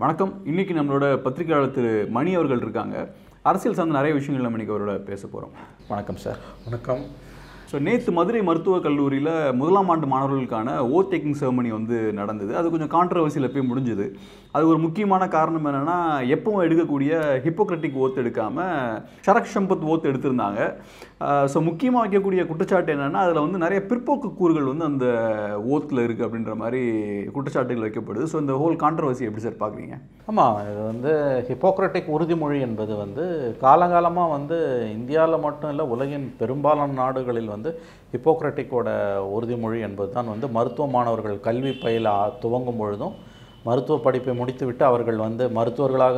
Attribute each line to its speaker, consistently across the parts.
Speaker 1: வணக்கம் இன்னைக்கு நம்மளோட பத்திரிகையாளர் திரு மணி அவர்கள் இருக்காங்க அரசியல் சார்ந்த நிறைய விஷயங்கள் நம்ம இன்னைக்கு அவரோட பேச போகிறோம் வணக்கம் சார்
Speaker 2: வணக்கம்
Speaker 1: ஸோ நேற்று மதுரை மருத்துவக் கல்லூரியில் முதலாம் ஆண்டு மாணவர்களுக்கான ஓ டேக்கிங் செரமனி வந்து நடந்தது அது கொஞ்சம் கான்ட்ரவர்சியில் போய் முடிஞ்சுது அது ஒரு முக்கியமான காரணம் என்னென்னா எப்பவும் எடுக்கக்கூடிய ஹிப்போக்ரட்டிக் ஓத் எடுக்காமல் ஷரக் சம்பத் ஓத் எடுத்திருந்தாங்க ஸோ முக்கியமாக வைக்கக்கூடிய குற்றச்சாட்டு என்னென்னா அதில் வந்து நிறைய பிற்போக்கு கூறுகள் வந்து அந்த ஓத்தில் இருக்குது அப்படின்ற மாதிரி குற்றச்சாட்டுகள் வைக்கப்படுது ஸோ இந்த ஹோல் கான்ட்ரவர்சி எப்படி சார் பார்க்குறீங்க
Speaker 2: ஆமாம் இது வந்து ஹிப்போக்ரட்டிக் உறுதிமொழி என்பது வந்து காலங்காலமாக வந்து இந்தியாவில் மட்டும் இல்லை உலகின் பெரும்பாலான நாடுகளில் வந்து ஹிப்போக்ரட்டிக்கோட உறுதிமொழி என்பது தான் வந்து மருத்துவ மாணவர்கள் கல்வி பயில ஆ- துவங்கும் பொழுதும் மருத்துவ படிப்பை முடித்துவிட்டு அவர்கள் வந்து மருத்துவர்களாக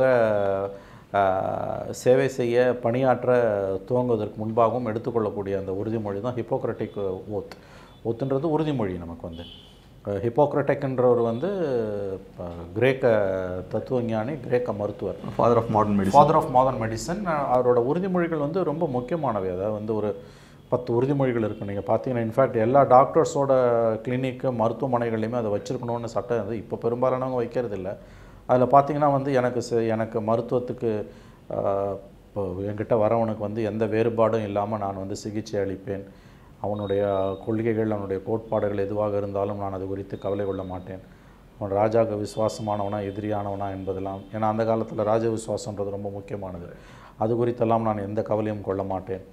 Speaker 2: ஆஹ், சேவை செய்ய பணியாற்ற துவங்குவதற்கு முன்பாகவும் எடுத்துக்கொள்ளக்கூடிய அந்த உறுதிமொழி தான் ஹிப்போக்ரட்டிக் ஓத் ஓத்துன்றது உறுதிமொழி நமக்கு வந்து ஹிப்போக்ரட்டிக்ன்றவர் வந்து அஹ், கிரேக்க தத்துவஞானி கிரேக்க மருத்துவர்
Speaker 1: father of modern medicine
Speaker 2: father of modern medicine அவரோட உறுதிமொழிகள் வந்து ரொம்ப முக்கியமானவை அதாவது வந்து ஒரு பத்து உறுதிமொழிகள் இருக்குது நீங்கள் பார்த்தீங்கன்னா இன்ஃபேக்ட் எல்லா டாக்டர்ஸோட கிளினிக்கு மருத்துவமனைகள்லையுமே அதை வச்சுருக்கணும்னு சட்டம் இது இப்போ பெரும்பாலானவங்க வைக்கிறது இல்லை அதில் பார்த்தீங்கன்னா வந்து எனக்கு ச- எனக்கு மருத்துவத்துக்கு ஆஹ், இப்போ என்கிட்ட வரவனுக்கு வந்து எந்த வேறுபாடும் இல்லாமல் நான் வந்து சிகிச்சை அளிப்பேன் அவனுடைய கொள்கைகள் அவனுடைய கோட்பாடுகள் எதுவாக இருந்தாலும் நான் அது குறித்து கவலை கொள்ள மாட்டேன் அவன் ராஜாவுக்கு விசுவாசமானவனா எதிரியானவனா என்பதெல்லாம் ஏன்னா அந்த காலத்தில் ராஜ விசுவாசன்றது ரொம்ப முக்கியமானது அது குறித்தெல்லாம் நான் எந்த கவலையும் கொள்ள மாட்டேன்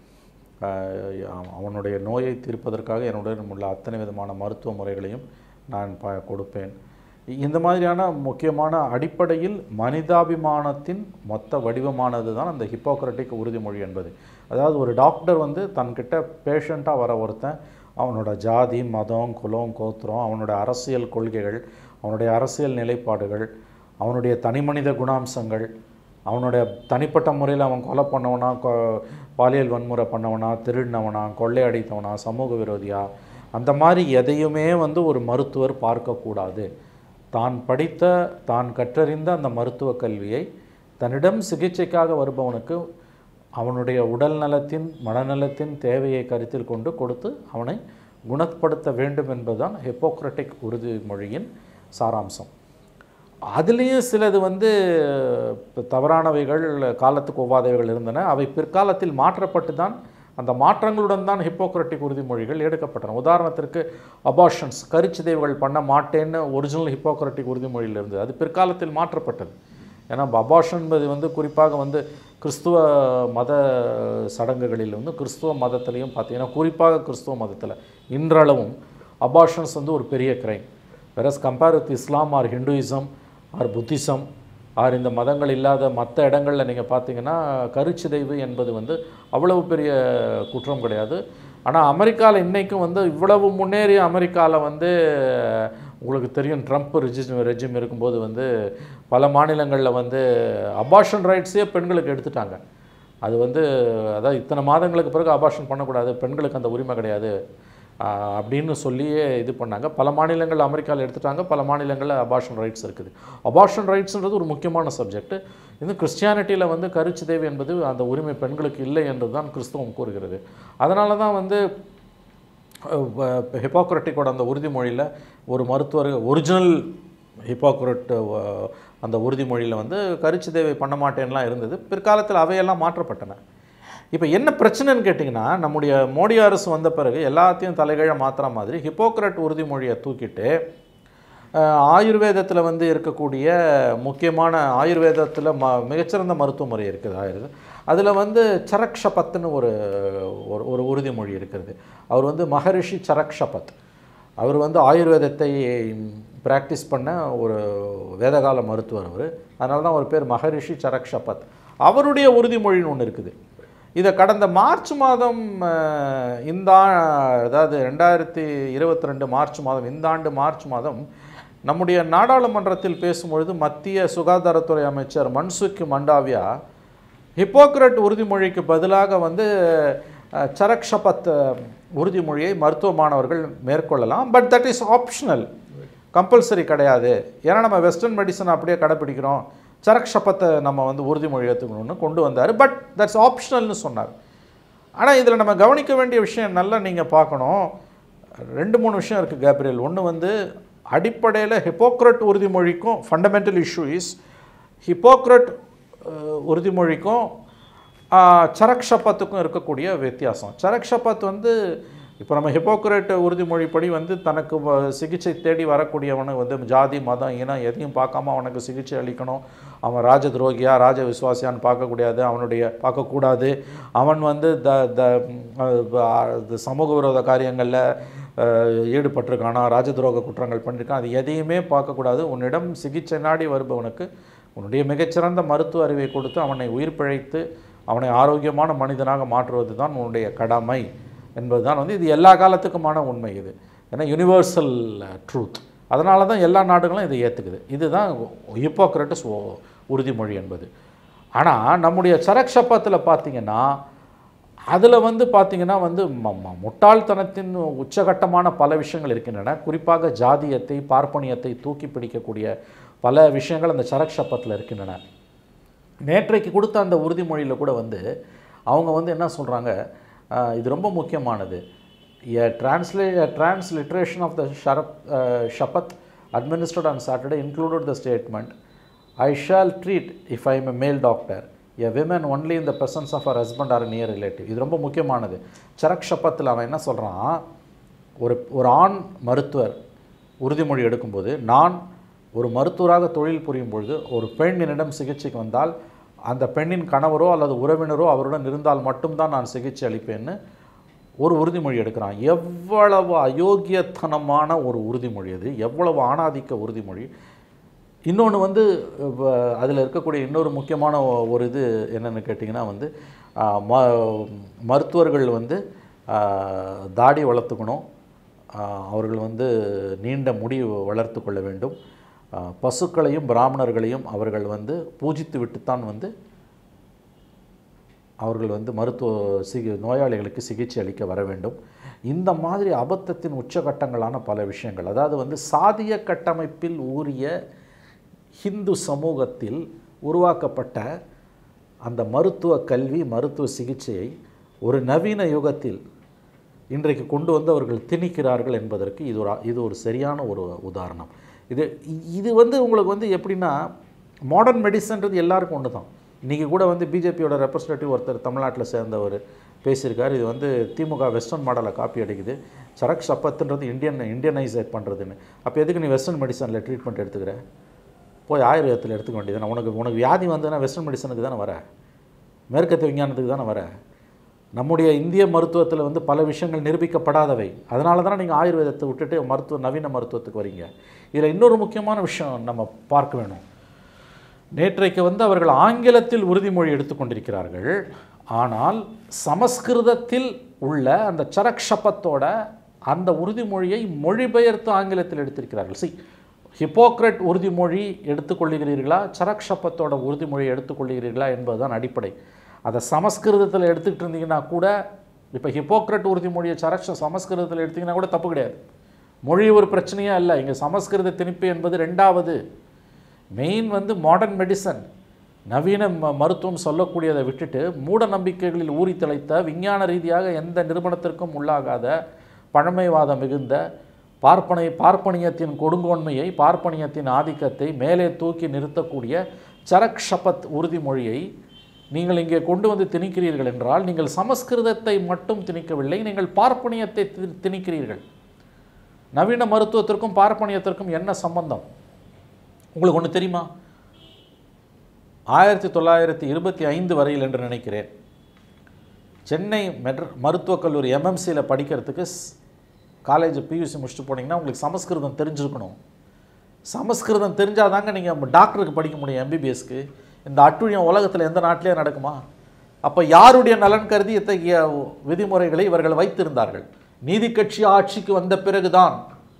Speaker 2: ஆஹ் அவ- அவனுடைய நோயை தீர்ப்பதற்காக என்னுடன் உள்ள அத்தனை விதமான மருத்துவ முறைகளையும் நான் ப கொடுப்பேன் இ- இந்த மாதிரியான முக்கியமான அடிப்படையில் மனிதாபிமானத்தின் மொத்த வடிவமானது தான் அந்த ஹிப்போக்ரட்டிக் உறுதிமொழி என்பது அதாவது ஒரு டாக்டர் வந்து தன்கிட்ட பேஷண்ட்டாக வர ஒருத்தன் அவனோட ஜாதி மதம் குலம் கோத்திரம் அவனோட அரசியல் கொள்கைகள் அவனுடைய அரசியல் நிலைப்பாடுகள் அவனுடைய தனிமனித குணாம்சங்கள் அவனுடைய தனிப்பட்ட முறையில் அவன் கொலை பண்ணவனா கொ பாலியல் வன்முறை பண்ணவனா திருடினவனா கொள்ளையடித்தவனா சமூக விரோதியா அந்த மாதிரி எதையுமே வந்து ஒரு மருத்துவர் பார்க்கக்கூடாது தான் படித்த தான் கற்றறிந்த அந்த மருத்துவ கல்வியை தன்னிடம் சிகிச்சைக்காக வருபவனுக்கு அவனுடைய உடல் நலத்தின் மனநலத்தின் தேவையை கருத்தில் கொண்டு கொடுத்து அவனை குணப்படுத்த வேண்டும் என்பதுதான் ஹிப்போக்ரட்டிக் உறுதிமொழியின் சாராம்சம் அதுலேயும் சிலது வந்து இப்ப தவறானவைகள் காலத்துக்கு ஒவ்வாதவைகள் இருந்தன அவை பிற்காலத்தில் மாற்றப்பட்டு தான் அந்த மாற்றங்களுடன் தான் ஹிப்போக்ரட்டிக் உறுதிமொழிகள் எடுக்கப்பட்டன உதாரணத்திற்கு அபார்ஷன்ஸ் கருச்சிதைவுகள் பண்ண மாட்டேன்னு ஒரிஜினல் ஹிப்போக்ரட்டிக் உறுதிமொழியில் இருந்தது அது பிற்காலத்தில் மாற்றப்பட்டது ஏன்னா அபார்ஷன் என்பது வந்து குறிப்பாக வந்து கிறிஸ்துவ மத சடங்குகளில் வந்து கிறிஸ்துவ மதத்திலையும் பார்த்தீங்கன்னா குறிப்பாக கிறிஸ்துவ மதத்தில் இன்றளவும் அபார்ஷன்ஸ் வந்து ஒரு பெரிய crime versus compare with Islam or Hinduism or Buddhism or இந்த மதங்கள் இல்லாத மற்ற இடங்களில் நீங்கள் பார்த்தீங்கன்னா கருச்சிதைவு என்பது வந்து அவ்வளவு பெரிய குற்றம் கிடையாது ஆனால் அமெரிக்காவில் இன்றைக்கும் வந்து இவ்வளவு முன்னேறிய அமெரிக்காவில் வந்து உங்களுக்கு தெரியும் ட்ரம்ப் ரெஜிம் ரெஜிம் இருக்கும்போது வந்து பல மாநிலங்களில் வந்து அபார்ஷன் ரைட்ஸே பெண்களுக்கு எடுத்துட்டாங்க அது வந்து அதாவது இத்தனை மாதங்களுக்கு பிறகு அபார்ஷன் பண்ணக்கூடாது பெண்களுக்கு அந்த உரிமை கிடையாது ஆஹ் அப்படின்னு சொல்லியே இது பண்ணாங்க பல மாநிலங்கள் அமெரிக்காவில் எடுத்துட்டாங்க பல மாநிலங்களில் அபார்ஷன் ரைட்ஸ் இருக்குது அபார்ஷன் ரைட்ஸ்ன்றது ஒரு முக்கியமான சப்ஜெக்ட் இது கிறிஸ்டியானிட்டியில் வந்து கருச்சிதைவு என்பது அந்த உரிமை பெண்களுக்கு இல்லை என்று தான் கிறிஸ்தவம் கூறுகிறது அதனால தான் வந்து ஹிப்போக்ரட்டிக்கோட அந்த உறுதிமொழியில் ஒரு மருத்துவர் ஒரிஜினல் ஹிப்போக்ரட் அந்த உறுதிமொழியில் வந்து கருச்சிதைவை பண்ண மாட்டேன்லாம் இருந்தது பிற்காலத்தில் அவையெல்லாம் மாற்றப்பட்டன இப்போ என்ன பிரச்சனைன்னு கேட்டிங்கன்னா நம்முடைய மோடி அரசு வந்த பிறகு எல்லாத்தையும் தலைகீழ மாற்றுற மாதிரி ஹிப்போக்ரட் உறுதிமொழியை தூக்கிட்டு அஹ், ஆயுர்வேதத்தில் வந்து இருக்கக்கூடிய முக்கியமான ஆயுர்வேதத்தில் ம மிகச்சிறந்த மருத்துவ முறை இருக்குது ஆயுர்வேத அதில் வந்து சரக்ஷபத்னு ஒரு ஒரு ஒரு உறுதிமொழி இருக்கிறது அவர் வந்து மகரிஷி சரக்ஷபத் அவர் வந்து ஆயுர்வேதத்தை பிராக்டிஸ் பண்ண ஒரு வேதகால மருத்துவர் அவர் அதனால தான் அவர் பேர் மகரிஷி சரக்ஷபத் அவருடைய உறுதிமொழின்னு ஒன்று இருக்குது இதை கடந்த மார்ச் மாதம் அஹ், இந்த ஆ- அதாவது ரெண்டாயிரத்தி இருபத்தி ரெண்டு மார்ச் மாதம் இந்த ஆண்டு மார்ச் மாதம் நம்முடைய நாடாளுமன்றத்தில் பேசும்பொழுது மத்திய சுகாதாரத்துறை அமைச்சர் மன்சுக் மண்டாவியா ஹிப்போக்ரட் உறுதிமொழிக்கு பதிலாக வந்து அஹ், சரக்ஷபத் அஹ், உறுதிமொழியை மருத்துவ மாணவர்கள் மேற்கொள்ளலாம் but that is optional compulsory கிடையாது ஏன்னா நம்ம வெஸ்டர்ன் மெடிசன் அப்படியே கடைப்பிடிக்கிறோம் சரக்ஷபத்தை நம்ம வந்து உறுதிமொழி ஏற்றுக்கணும்னு கொண்டு வந்தார் பட் தட்ஸ் ஆப்ஷனல்னு சொன்னார் ஆனால் இதில் நம்ம கவனிக்க வேண்டிய விஷயம் நல்லா நீங்கள் பார்க்கணும் ரெண்டு மூணு விஷயம் இருக்குது கேப்ரியல் ஒன்று வந்து அடிப்படையில் ஹிப்போக்ரட் உறுதிமொழிக்கும் fundamental issue is Hippocrates uh, உறுதிமொழிக்கும் ஆஹ், சரக் ஷபத்துக்கும் இருக்கக்கூடிய வித்தியாசம் சரக் ஷபத் வந்து இப்போ நம்ம ஹிப்போக்ரட் உறுதிமொழிப்படி வந்து தனக்கு வ- சிகிச்சை தேடி வரக்கூடியவனு வந்து ஜாதி மதம் இனம் எதையும் பார்க்காம அவனுக்கு சிகிச்சை அளிக்கணும் அவன் ராஜ துரோகியா ராஜ விசுவாசியான்னு பார்க்கக்கூடாது அவனுடைய பார்க்கக்கூடாது அவன் வந்து த த அஹ், அஹ், சமூக விரோத காரியங்களில் ஈடுபட்டிருக்கானா ராஜ துரோக குற்றங்கள் பண்ணியிருக்கான் அது எதையுமே பார்க்கக்கூடாது உன்னிடம் சிகிச்சை நாடி வருபவனுக்கு உன்னுடைய மிகச்சிறந்த மருத்துவ அறிவை கொடுத்து அவனை உயிர் பிழைத்து அவனை ஆரோக்கியமான மனிதனாக மாற்றுவது தான் உன்னுடைய கடமை என்பது தான் வந்து இது எல்லா காலத்துக்குமான உண்மை இது ஏன்னா யுனிவர்சல் ட்ரூத் அதனால தான் எல்லா நாடுகளும் இதை ஏற்றுக்குது இதுதான் ஹிப்போக்ரட்டஸ் உறுதிமொழி என்பது ஆனால் நம்முடைய சரக் ஷப்பத்தில் பார்த்தீங்கன்னா அதில் வந்து பார்த்தீங்கன்னா வந்து ம- ம- முட்டாள்தனத்தின் உச்சகட்டமான பல விஷயங்கள் இருக்கின்றன குறிப்பாக ஜாதியத்தை பார்ப்பனியத்தை தூக்கி பிடிக்கக்கூடிய பல விஷயங்கள் அந்த சரக் ஷப்பத்தில் இருக்கின்றன நேற்றைக்கு கொடுத்த அந்த உறுதிமொழியில் கூட வந்து அவங்க வந்து என்ன சொல்கிறாங்க இது ரொம்ப முக்கியமானது a translate transliteration of the Charak Shapath administered on Saturday included the statement I shall treat if I am a male doctor a women only in the presence of அவர் ஹஸ்பண்ட் ஆர் நியர் ரிலேட்டிவ் இது ரொம்ப முக்கியமானது சரக் ஷப்பத்தில் அவன் என்ன சொல்கிறான் ஒரு ஒரு ஆண் மருத்துவர் உறுதிமொழி எடுக்கும்போது நான் ஒரு மருத்துவராக தொழில் புரியும் பொழுது ஒரு பெண் என்னிடம் சிகிச்சைக்கு வந்தால் அந்த பெண்ணின் கணவரோ அல்லது உறவினரோ அவருடன் இருந்தால் மட்டும்தான் நான் சிகிச்சை அளிப்பேன்னு ஒரு உறுதிமொழி எடுக்கிறான் எவ்வளவு அயோக்கியத்தனமான ஒரு உறுதிமொழி அது எவ்வளவு ஆணாதிக்க உறுதிமொழி இன்னொன்று வந்து அதில் இருக்கக்கூடிய இன்னொரு முக்கியமான ஒ- ஒரு இது என்னென்னு கேட்டிங்கன்னா வந்து ஆ, ம மருத்துவர்கள் வந்து ஆ, தாடி வளர்த்துக்கணும் ஆ, அவர்கள் வந்து நீண்ட முடி வளர்த்து கொள்ள வேண்டும் ஆ, பசுக்களையும் பிராமணர்களையும் அவர்கள் வந்து பூஜித்து விட்டுத்தான் வந்து அவர்கள் வந்து மருத்துவ சிகி நோயாளிகளுக்கு சிகிச்சை அளிக்க வர வேண்டும் இந்த மாதிரி அபத்தத்தின் உச்சகட்டங்களான பல விஷயங்கள் அதாவது வந்து சாதிய கட்டமைப்பில் ஊறிய ஹிந்து சமூகத்தில் உருவாக்கப்பட்ட அந்த மருத்துவ கல்வி மருத்துவ சிகிச்சையை ஒரு நவீன யுகத்தில் இன்றைக்கு கொண்டு வந்து அவர்கள் திணிக்கிறார்கள் என்பதற்கு இது ஒரு இது ஒரு சரியான ஒரு உதாரணம் இது இ- இது வந்து உங்களுக்கு வந்து எப்படின்னா மாடர்ன் மெடிசன்றது எல்லாருக்கும் ஒன்று தான் இன்றைக்கி கூட வந்து பிஜேபியோட ரெப்ரசன்டேட்டிவ் ஒருத்தர் தமிழ்நாட்டில் சேர்ந்தவர் பேசியிருக்கார் இது வந்து திமுக வெஸ்டர்ன் மாடலை காப்பி அடிக்குது சரக் சப்பத்துன்றது இந்தியன் இந்தியனைசேட் பண்ணுறதுன்னு அப்போ எதுக்கு நீ வெஸ்டர்ன் மெடிசனில் ட்ரீட்மெண்ட் எடுத்துக்கிற போய் ஆயுர்வேதத்தில் எடுத்துக்க வேண்டியது உனக்கு உனக்கு வியாதி வந்ததுன்னா வெஸ்டர்ன் மெடிசனுக்கு தானே வர மேற்கத்திய விஞ்ஞானத்துக்கு தானே வர நம்முடைய இந்திய மருத்துவத்தில் வந்து பல விஷயங்கள் நிரூபிக்கப்படாதவை அதனால தானே நீங்கள் ஆயுர்வேதத்தை விட்டுட்டு மருத்துவ நவீன மருத்துவத்துக்கு வரீங்க இதில் இன்னொரு முக்கியமான விஷயம் நம்ம பார்க்க வேணும் நேற்றைக்கு வந்து அவர்கள் ஆங்கிலத்தில் உறுதிமொழி எடுத்துக்கொண்டிருக்கிறார்கள் ஆனால் சமஸ்கிருதத்தில் உள்ள அந்த சரக் ஷபத்தோட அந்த உறுதிமொழியை மொழிபெயர்த்து ஆங்கிலத்தில் எடுத்திருக்கிறார்கள் சி ஹிப்போக்ரட் உறுதிமொழி எடுத்துக்கொள்ளுகிறீர்களா சரக் ஷபத்தோட உறுதிமொழி எடுத்துக்கொள்ளுகிறீர்களா என்பதுதான் அடிப்படை அதை சமஸ்கிருதத்தில் எடுத்துக்கிட்டு இருந்தீங்கன்னா கூட இப்போ ஹிப்போக்ரட் உறுதிமொழியை சரக் ஷ- சமஸ்கிருதத்தில் எடுத்தீங்கன்னா கூட தப்பு கிடையாது மொழி ஒரு பிரச்சனையே அல்ல இங்கே சமஸ்கிருத திணிப்பு என்பது ரெண்டாவது மெயின் வந்து மாடர்ன் மெடிசன் நவீன ம- மருத்துவம் சொல்லக்கூடியதை விட்டுட்டு மூட நம்பிக்கைகளில் ஊறி திளைத்த விஞ்ஞான ரீதியாக எந்த நிறுவனத்திற்கும் உள்ளாகாத பழமைவாதம் மிகுந்த பார்ப்பனை பார்ப்பனியத்தின் கொடுங்கோன்மையை பார்ப்பனியத்தின் ஆதிக்கத்தை மேலே தூக்கி நிறுத்தக்கூடிய சரக் ஷபத் உறுதிமொழியை நீங்கள் இங்கே கொண்டு வந்து திணிக்கிறீர்கள் என்றால் நீங்கள் சமஸ்கிருதத்தை மட்டும் திணிக்கவில்லை நீங்கள் பார்ப்பனியத்தை தி- திணிக்கிறீர்கள் நவீன மருத்துவத்திற்கும் பார்ப்பனியத்திற்கும் என்ன சம்பந்தம் உங்களுக்கு ஒன்று தெரியுமா ஆயிரத்தி தொள்ளாயிரத்தி இருபத்தி ஐந்து வரையில் என்று நினைக்கிறேன் சென்னை மெட்ர மருத்துவக் கல்லூரி எம்எம்சியில் படிக்கிறதுக்கு காலேஜ் பியூசி முடிச்சுட்டு போனீங்கன்னா உங்களுக்கு சமஸ்கிருதம் தெரிஞ்சிருக்கணும் சமஸ்கிருதம் தெரிஞ்சாதாங்க நீங்கள் டாக்டருக்கு படிக்க முடியும் எம்பிபிஎஸ்க்கு இந்த அட்டுழியம் உலகத்தில் எந்த நாட்டிலே நடக்குமா அப்போ யாருடைய நலன் கருதி இத்தகைய விதிமுறைகளை இவர்கள் வைத்திருந்தார்கள் நீதி கட்சி ஆட்சிக்கு வந்த பிறகுதான்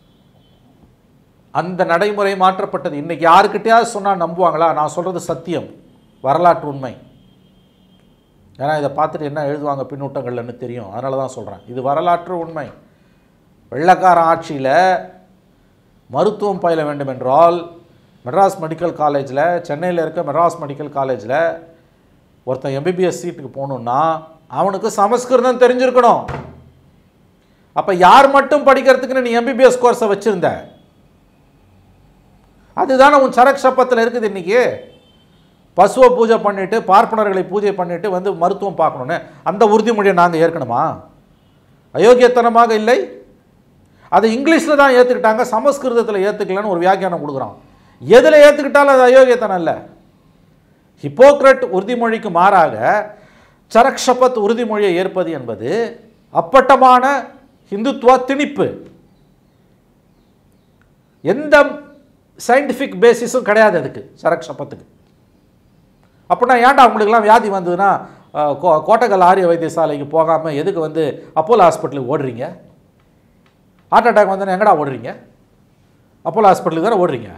Speaker 2: அந்த நடைமுறை மாற்றப்பட்டது இன்னைக்கு யாருக்கிட்டையாவது சொன்னால் நம்புவாங்களா நான் சொல்கிறது சத்தியம் வரலாற்று உண்மை ஏன்னா இதை பார்த்துட்டு என்ன எழுதுவாங்க பின்னூட்டங்கள்னு தெரியும் அதனால தான் சொல்கிறேன் இது வரலாற்று உண்மை வெள்ளக்கார ஆட்சியில் மருத்துவம் பயில வேண்டும் என்றால் மெட்ராஸ் மெடிக்கல் காலேஜில் சென்னையில் இருக்க மெட்ராஸ் மெடிக்கல் காலேஜில் ஒருத்தன் எம்பிபிஎஸ் சீட்டுக்கு போகணுன்னா அவனுக்கு சமஸ்கிருதம் தெரிஞ்சிருக்கணும் அப்போ யார் மட்டும் படிக்கிறதுக்குன்னு நீ எம்பிபிஎஸ் கோர்ஸை வச்சுருந்த அதுதானே உன் சரக் சப்பத்தில் இருக்குது இன்னைக்கு பசுவை பூஜை பண்ணிட்டு பார்ப்பனர்களை பூஜை பண்ணிட்டு வந்து மருத்துவம் பார்க்கணுன்னு அந்த உறுதிமொழியை நாங்கள் ஏற்கணுமா அயோக்கியத்தனமாக இல்லை அதை இங்கிலீஷில் தான் ஏற்றுக்கிட்டாங்க சமஸ்கிருதத்தில் ஏற்றுக்கலன்னு ஒரு வியாக்கியானம் கொடுக்குறான் எதில் ஏற்றுக்கிட்டாலும் அது அயோக்கியத்தனம் இல்லை ஹிப்போக்ரட் உறுதிமொழிக்கு மாறாக சரக்ஷபத் உறுதிமொழியை ஏற்பது என்பது அப்பட்டமான இந்துத்துவ திணிப்பு எந்த சயின்டிஃபிக் பேசிஸும் கிடையாது அதுக்கு சரக்ஷபத்துக்கு அப்படின்னா ஏன்டா உங்களுக்குலாம் வியாதி வந்ததுன்னா அஹ், கோ- கோட்டக்கல் ஆரிய வைத்தியசாலைக்கு போகாமல் எதுக்கு வந்து அப்போலோ ஹாஸ்பிட்டலுக்கு ஓடுறீங்க ஹார்ட் அட்டாக் வந்தோன்னா எங்கடா ஓடுறீங்க அப்போலோ ஹாஸ்பிட்டலுக்கு தானே ஓடுறீங்க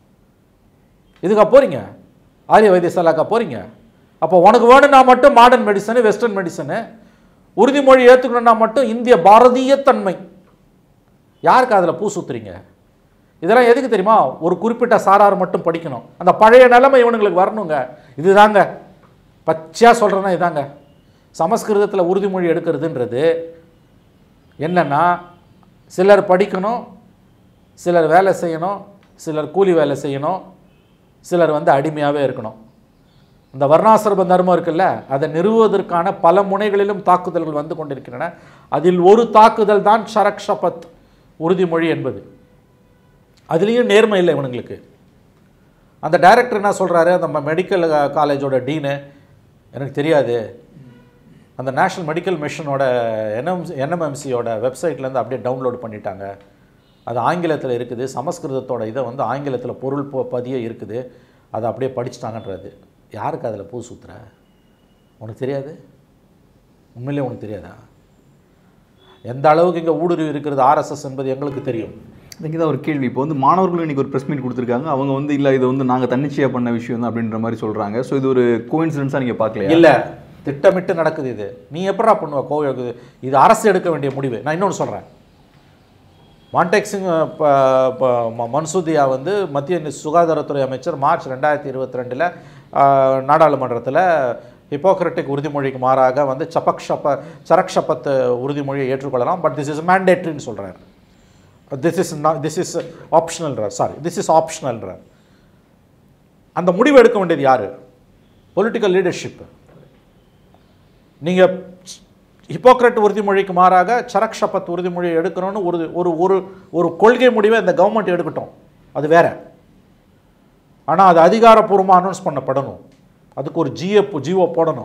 Speaker 2: இதுக்கா போகிறீங்க ஆரிய வைத்தியசாலாக்கா போகிறீங்க அப்போ உனக்கு வேணும்னா மட்டும் மாடர்ன் மெடிசனு வெஸ்டர்ன் மெடிசனு உறுதிமொழி ஏற்றுக்கணும்னா மட்டும் இந்திய பாரதிய தன்மை யாருக்கு அதில் பூ சுத்துறீங்க இதெல்லாம் எதுக்கு தெரியுமா ஒரு குறிப்பிட்ட சாரார் மட்டும் படிக்கணும் அந்த பழைய நிலைமை இவனுங்களுக்கு வரணுங்க இதுதாங்க பச்சையாக சொல்கிறேன்னா இதாங்க சமஸ்கிருதத்தில் உறுதிமொழி எடுக்கிறதுன்றது என்னன்னா சிலர் படிக்கணும் சிலர் வேலை செய்யணும் சிலர் கூலி வேலை செய்யணும் சிலர் வந்து அடிமையாகவே இருக்கணும் இந்த வர்ணாசிரம தர்மம் இருக்குல்ல அதை நிறுவுவதற்கான பல முனைகளிலும் தாக்குதல்கள் வந்து கொண்டிருக்கின்றன அதில் ஒரு தாக்குதல் தான் ஷரக்ஷபத் உறுதிமொழி என்பது அதுலேயும் நேர்மை இல்லை இவனுங்களுக்கு அந்த டைரக்டர் என்ன சொல்கிறாரு அந்த மெடிக்கல் காலேஜோட டீனு எனக்கு தெரியாது அந்த நேஷ்னல் மெடிக்கல் மிஷனோட என்எம்சி என்எம்எம்சியோட வெப்சைட்லேருந்து அப்படியே டவுன்லோட் பண்ணிட்டாங்க அது ஆங்கிலத்தில் இருக்குது சமஸ்கிருதத்தோட இதை வந்து ஆங்கிலத்தில் பொருள் போ பதிய இருக்குது அதை அப்படியே படிச்சுட்டாங்கன்றது யாருக்கு அதில் பூ சுத்துற உனக்கு தெரியாது உண்மையிலே உனக்கு தெரியாதா எந்த அளவுக்கு இங்கே ஊடுருவி இருக்கிறது ஆர்எஸ்எஸ் என்பது எங்களுக்கு தெரியும்
Speaker 1: இங்கே தான் ஒரு கேள்வி இப்போ வந்து மாணவர்கள் இன்னைக்கு ஒரு ப்ரெஸ் மீட் கொடுத்துருக்காங்க அவங்க வந்து இல்லை இது வந்து நாங்கள் தன்னிச்சையாக பண்ண விஷயம் தான் அப்படின்ற மாதிரி சொல்கிறாங்க ஸோ இது ஒரு கோயின்சிடன்ஸாக நீங்கள் பார்க்கலையா
Speaker 2: இல்லை திட்டமிட்டு நடக்குது இது நீ எப்படா பண்ணுவ கோவில் இது அரசு எடுக்க வேண்டிய முடிவு நான் இன்னொன்று சொல்கிறேன் மான்டெக் சிங் ப- ப- ம- மன்சூதியா வந்து மத்திய நி- சுகாதாரத்துறை அமைச்சர் மார்ச் ரெண்டாயிரத்தி இருபத்தி ரெண்டில் நாடாளுமன்றத்தில் ஹிப்போக்ரட்டிக் உறுதிமொழிக்கு மாறாக வந்து சபக்ஷப சரக்ஷபத் உறுதிமொழியை ஏற்றுக்கொள்ளலாம் பட் திஸ் இஸ் மேண்டேட்ரின்னு சொல்கிறார் திஸ் இஸ் திஸ் இஸ் ஆப்ஷனல்ன்றார் சாரி திஸ் இஸ் ஆப்ஷனல்ன்றார் அந்த முடிவு எடுக்க வேண்டியது யார் பொலிட்டிக்கல் லீடர்ஷிப் நீங்கள் ஹிப்போக்ரட் உறுதிமொழிக்கு மாறாக சரக் ஷபத் உறுதிமொழியை எடுக்கணும்னு ஒரு ஒரு ஒரு ஒரு கொள்கை முடிவை இந்த கவர்மெண்ட் எடுக்கட்டும் அது வேற ஆனால் அது அதிகாரப்பூர்வமாக அனௌன்ஸ் பண்ணப்படணும் அதுக்கு ஒரு ஜிஎப் ஜிஓ போடணும்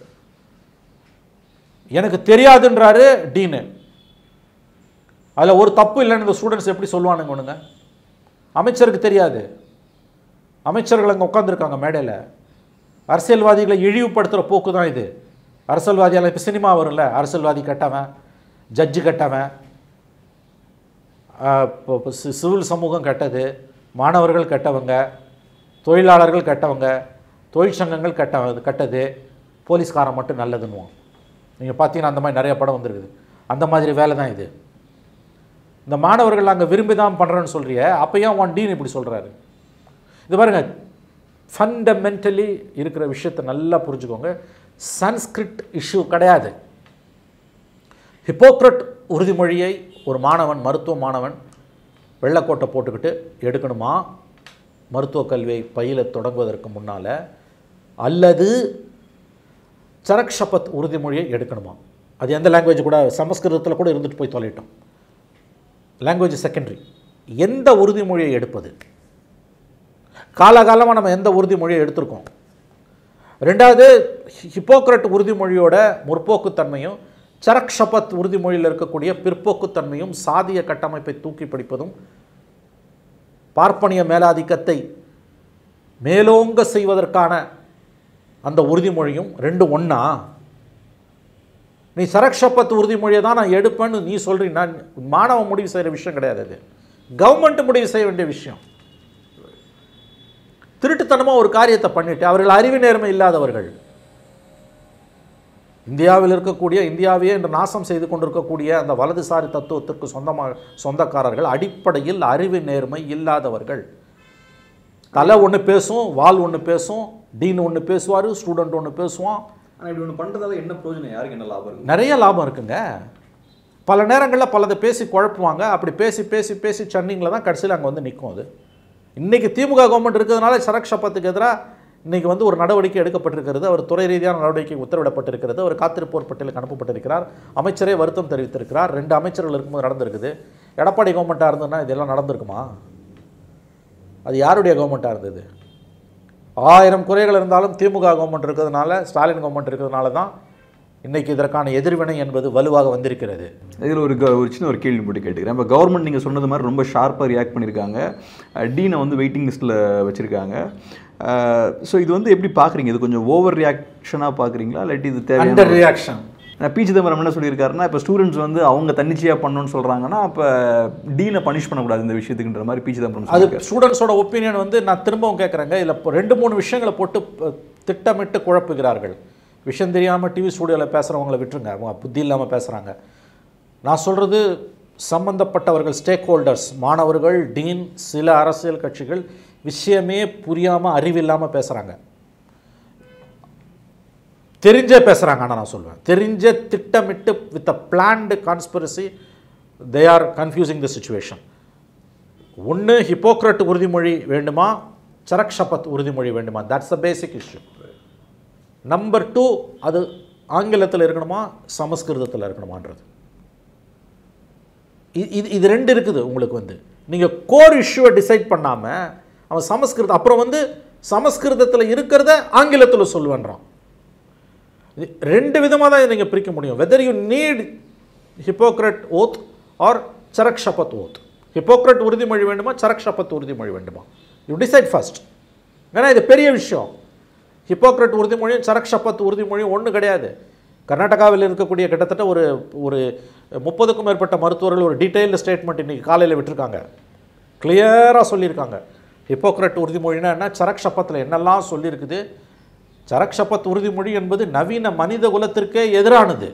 Speaker 2: எனக்கு தெரியாதுன்றாரு டீனு அதில் ஒரு தப்பு இல்லைன்னு இந்த ஸ்டூடெண்ட்ஸ் எப்படி சொல்லுவானுங்க ஒன்றுங்க அமைச்சருக்கு தெரியாது அமைச்சர்கள் அங்கே உட்காந்துருக்காங்க மேடையில் அரசியல்வாதிகளை இழிவுபடுத்துகிற போக்கு தான் இது அரசியல்வாதியால் இப்போ சினிமா வரும்ல அரசியல்வாதி கெட்டவன் ஜட்ஜு கெட்டவன் ஆஹ் இப்போ இப்போ சி- சிவில் சமூகம் கெட்டது மாணவர்கள் கெட்டவங்க தொழிலாளர்கள் கெட்டவங்க தொழிற்சங்கங்கள் கெட்ட கெட்டது போலீஸ்காரன் மட்டும் நல்லதுன்னுவோம் நீங்கள் பார்த்தீங்கன்னா அந்த மாதிரி நிறைய படம் வந்திருக்குது அந்த மாதிரி வேலை தான் இது இந்த மாணவர்கள் அங்கே விரும்பி தான் பண்ணுறேன்னு சொல்றிய அப்போ ஏன் ஒன் டீன் இப்படி சொல்கிறாரு இது பாருங்க ஃபண்டமெண்டலி இருக்கிற விஷயத்தை நல்லா புரிஞ்சுக்கோங்க சன்ஸ்கிரிட் இஷ்யூ கிடையாது ஹிப்போக்ரட் உறுதிமொழியை ஒரு மாணவன் மருத்துவ மாணவன் வெள்ளைக்கோட்டை போட்டுக்கிட்டு எடுக்கணுமா மருத்துவக் கல்வியை பயில தொடங்குவதற்கு முன்னால் அல்லது சரக் ஷபத் உறுதிமொழியை எடுக்கணுமா அது எந்த லாங்குவேஜ் கூட சமஸ்கிருதத்தில் கூட இருந்துட்டு போய் தொலைட்டோம் லாங்குவேஜ் செகண்டரி எந்த உறுதிமொழியை எடுப்பது காலகாலமாக நம்ம எந்த உறுதிமொழியை எடுத்திருக்கோம் ரெண்டாவது ஹிப்போக்ரட் உறுதிமொழியோட முற்போக்குத்தன்மையும் சரக் ஷபத் உறுதிமொழியில் இருக்கக்கூடிய பிற்போக்குத்தன்மையும் சாதிய கட்டமைப்பை தூக்கி பிடிப்பதும் பார்ப்பனிய மேலாதிக்கத்தை மேலோங்க செய்வதற்கான அந்த உறுதிமொழியும் ரெண்டு ஒண்ணா நீ சரக் ஷபத் உறுதிமொழியை தான் நான் எடுப்பேன்னு நீ சொல்றீங்க நான் மாணவன் முடிவு செய்கிற விஷயம் கிடையாது அது கவர்மெண்ட் முடிவு செய்ய வேண்டிய விஷயம் திருட்டுத்தனமாக ஒரு காரியத்தை பண்ணிட்டு அவர்கள் அறிவு நேர்மை இல்லாதவர்கள் இந்தியாவில் இருக்கக்கூடிய இந்தியாவையே இன்று நாசம் செய்து கொண்டிருக்கக்கூடிய அந்த வலதுசாரி தத்துவத்திற்கு சொந்தமாக சொந்தக்காரர்கள் அடிப்படையில் அறிவு நேர்மை இல்லாதவர்கள் தலை ஒன்று பேசும் வால் ஒன்று பேசும் டீன் ஒன்று பேசுவார் ஸ்டூடெண்ட் ஒன்று பேசுவான்
Speaker 1: ஆனால் இப்படி ஒன்று பண்ணுறதால என்ன பிரயோஜனம் யாருக்கு என்ன லாபம் இருக்கு
Speaker 2: நிறைய லாபம் இருக்குங்க பல நேரங்களில் பலதை பேசி குழப்புவாங்க அப்படி பேசி பேசி பேசி சன்னிங்கில் தான் கடைசியில் அங்கே வந்து நிற்கும் அது இன்றைக்கி திமுக கவர்மெண்ட் இருக்கிறதுனால சரக் ஷபத்துக்கு எதிராக இன்னைக்கு வந்து ஒரு நடவடிக்கை எடுக்கப்பட்டிருக்கிறது அவர் துறை ரீதியான நடவடிக்கை உத்தரவிடப்பட்டிருக்கிறது அவர் காத்திருப்போர் பட்டியலுக்கு அனுப்பப்பட்டிருக்கிறார் அமைச்சரே வருத்தம் தெரிவித்திருக்கிறார் ரெண்டு அமைச்சர்கள் இருக்கும்போது நடந்திருக்குது எடப்பாடி கவர்மெண்ட்டாக இருந்ததுன்னா இதெல்லாம் நடந்திருக்குமா அது யாருடைய கவர்மெண்ட்டாக இருந்தது ஆயிரம் குறைகள் இருந்தாலும் திமுக கவர்மெண்ட் இருக்கிறதுனால ஸ்டாலின் கவர்மெண்ட் இருக்கிறதுனால தான் இன்னைக்கு இதற்கான எதிர்வினை என்பது வலுவாக வந்திருக்கிறது
Speaker 1: இதில் ஒரு க- ஒரு சின்ன ஒரு கேள்வி மட்டும் கேட்டுக்கிறேன் இப்போ கவர்மெண்ட் நீங்கள் சொன்னது மாதிரி ரொம்ப ஷார்ப்பாக ரியாக்ட் பண்ணியிருக்காங்க டீனை வந்து வெயிட்டிங் லிஸ்ட்டில் வச்சுருக்காங்க ஸோ இது வந்து எப்படி பார்க்குறீங்க இது கொஞ்சம் ஓவர் ரியாக்ஷனாக பார்க்குறீங்களா இல்லாட்டி இது தேவையான
Speaker 2: அண்டர் ரியாக்ஷன்
Speaker 1: பி சிதம்பரம் என்ன சொல்லியிருக்காருன்னா இப்போ ஸ்டூடெண்ட்ஸ் வந்து அவங்க தன்னிச்சையாக பண்ணணும்னு சொல்கிறாங்கன்னா அப்போ டீனை பனிஷ் பண்ணக்கூடாது இந்த விஷயத்துக்குன்ற மாதிரி பி சிதம்பரம்
Speaker 2: அது
Speaker 1: சொல்லியிருக்காரு.
Speaker 2: ஸ்டூடெண்ட்ஸோட ஒப்பீனியன் வந்து நான் திரும்பவும் கேட்குறேங்க இதில் இப்போ ரெண்டு மூணு விஷயங்களை போட்டு ப- திட்டமிட்டு குழப்புகிறார்கள் விஷயம் தெரியாமல் டிவி ஸ்டூடியோவில் பேசுகிறவங்கள விட்டுருங்க அவங்க புத்தி இல்லாமல் பேசுகிறாங்க நான் சொல்கிறது சம்பந்தப்பட்டவர்கள் ஸ்டேக் ஹோல்டர்ஸ் மாணவர்கள் டீன் சில அரசியல் கட்சிகள் விஷயமே புரியாமல் அறிவில்லாமல் பேசுகிறாங்க தெரிஞ்சே பேசுகிறாங்க ஆனால் நான் சொல்வேன் தெரிஞ்ச திட்டமிட்டு with a planned conspiracy they are confusing the situation ஒன்று ஹிப்போக்ரட் உறுதிமொழி வேண்டுமா சரக் ஷபத் உறுதிமொழி வேண்டுமா that's the basic issue number two அது ஆங்கிலத்தில் இருக்கணுமா சமஸ்கிருதத்தில் இருக்கணுமான்றது இ- இது இது ரெண்டு இருக்குது உங்களுக்கு வந்து நீங்கள் கோர் இஷ்யூவை டிசைட் பண்ணாமல் அவன் சமஸ்கிருதம் அப்புறம் வந்து சமஸ்கிருதத்தில் இருக்கிறத ஆங்கிலத்தில் சொல்லுவேன்றான் இது ரெண்டு விதமாக தான் நீங்கள் பிரிக்க முடியும் whether you need Hippocrates oath or Charak Shapath oath Hippocrates உறுதிமொழி வேண்டுமா சரக் ஷபத் உறுதிமொழி வேண்டுமா யூ டிசைட் ஃபர்ஸ்ட் ஏன்னா இது பெரிய விஷயம் ஹிப்போக்ரட் உறுதிமொழியும் சரக் ஷபத் உறுதிமொழியும் ஒன்றும் கிடையாது கர்நாடகாவில் இருக்கக்கூடிய கிட்டத்தட்ட ஒரு ஒரு முப்பதுக்கும் மேற்பட்ட மருத்துவர்கள் ஒரு டீட்டெயில்டு ஸ்டேட்மெண்ட் இன்னைக்கு காலையில் விட்டிருக்காங்க கிளியராக சொல்லியிருக்காங்க ஹிப்போக்ரட் உறுதிமொழினா என்ன சரக் ஷபத்தில் என்னெல்லாம் சொல்லியிருக்குது சரக் ஷபத் உறுதிமொழி என்பது நவீன மனித குலத்திற்கே எதிரானது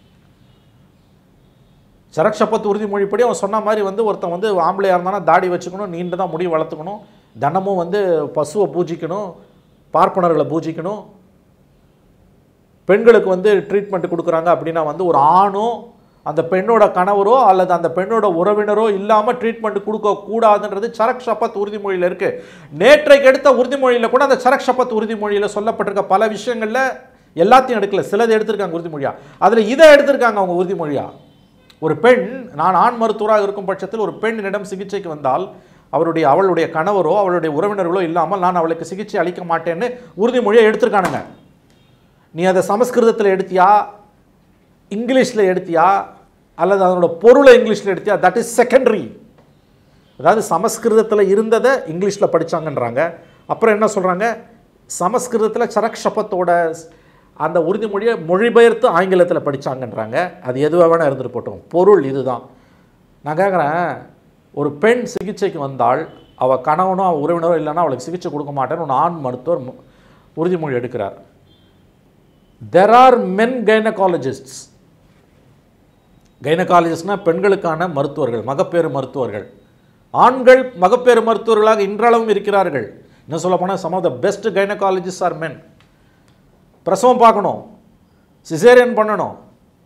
Speaker 2: சரக் ஷபத் உறுதிமொழிப்படி அவன் சொன்ன மாதிரி வந்து ஒருத்தன் வந்து ஆம்பளையாக இருந்தானா தாடி வச்சுக்கணும் நீண்ட தான் முடி வளர்த்துக்கணும் தினமும் வந்து பசுவை பூஜிக்கணும் பார்ப்பனர்களை பூஜிக்கணும் பெண்களுக்கு வந்து ட்ரீட்மெண்ட் கொடுக்குறாங்க அப்படின்னா வந்து ஒரு ஆணோ அந்த பெண்ணோட கணவரோ அல்லது அந்த பெண்ணோட உறவினரோ இல்லாமல் ட்ரீட்மெண்ட் கொடுக்க கூடாதுன்றது சரக் ஷபத் உறுதிமொழியில் இருக்கு நேற்றைக்கு எடுத்த உறுதிமொழியில் கூட அந்த சரக் ஷபத் உறுதிமொழியில் சொல்லப்பட்டிருக்க பல விஷயங்களில் எல்லாத்தையும் எடுக்கல சிலது எடுத்திருக்காங்க உறுதிமொழியா அதில் இதை எடுத்திருக்காங்க அவங்க உறுதிமொழியா ஒரு பெண் நான் ஆண் மருத்துவராக இருக்கும் பட்சத்தில் ஒரு பெண்ணிடம் சிகிச்சைக்கு வந்தால் அவருடைய அவளுடைய கணவரோ அவளுடைய உறவினர்களோ இல்லாமல் நான் அவளுக்கு சிகிச்சை அளிக்க மாட்டேன்னு உறுதிமொழியை எடுத்திருக்கானுங்க நீ அதை சமஸ்கிருதத்தில் எடுத்தியா இங்கிலீஷில் எடுத்தியா அல்லது அதனோட பொருளை இங்கிலீஷில் எடுத்தியா தட் இஸ் செகண்டரி அதாவது சமஸ்கிருதத்தில் இருந்ததை இங்கிலீஷில் படிச்சாங்கன்றாங்க அப்புறம் என்ன சொல்கிறாங்க சமஸ்கிருதத்தில் சரக் ஷபத்தோட அந்த உறுதிமொழியை மொழிபெயர்த்து ஆங்கிலத்தில் படிச்சாங்கன்றாங்க அது எதுவாக வேணால் இருந்துட்டு போட்டோம் பொருள் இதுதான் நான் கேட்குறேன் ஒரு பெண் சிகிச்சைக்கு வந்தால் அவள் கணவனோ அவள் உறவினரோ இல்லைன்னா அவளுக்கு சிகிச்சை கொடுக்க மாட்டேன்னு ஒரு ஆண் மருத்துவர் மு- உறுதிமொழி எடுக்கிறார் தெர் ஆர் மென் கைனகாலஜிஸ்ட்ஸ் கைனகாலஜிஸ்ட்னா பெண்களுக்கான மருத்துவர்கள் மகப்பேறு மருத்துவர்கள் ஆண்கள் மகப்பேறு மருத்துவர்களாக இன்றளவும் இருக்கிறார்கள் இன்னும் சொல்ல போனால் some of the best gynaecologist are men பிரசவம் பார்க்கணும் சிசேரியன் பண்ணணும்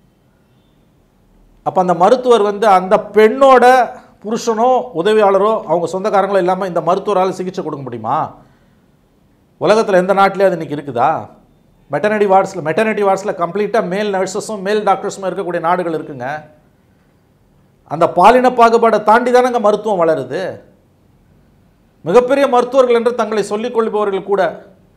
Speaker 2: அப்போ அந்த மருத்துவர் வந்து அந்த பெண்ணோட புருஷனோ உதவியாளரோ அவங்க சொந்தக்காரங்களோ இல்லாமல் இந்த மருத்துவரால் சிகிச்சை கொடுக்க முடியுமா உலகத்தில் எந்த நாட்டிலே அது இன்னைக்கு இருக்குதா மெட்டர்னிட்டி வார்ட்ஸில் மெட்டர்னிட்டி வார்ட்ஸில் கம்ப்ளீட்டாக மேல் நர்சஸும் மேல் டாக்டர்ஸும் இருக்கக்கூடிய நாடுகள் இருக்குங்க அந்த பாலின பாகுபாடை தாண்டி தானங்க மருத்துவம் வளருது மிகப்பெரிய மருத்துவர்கள் என்று தங்களை சொல்லிக் கொள்பவர்கள் கூட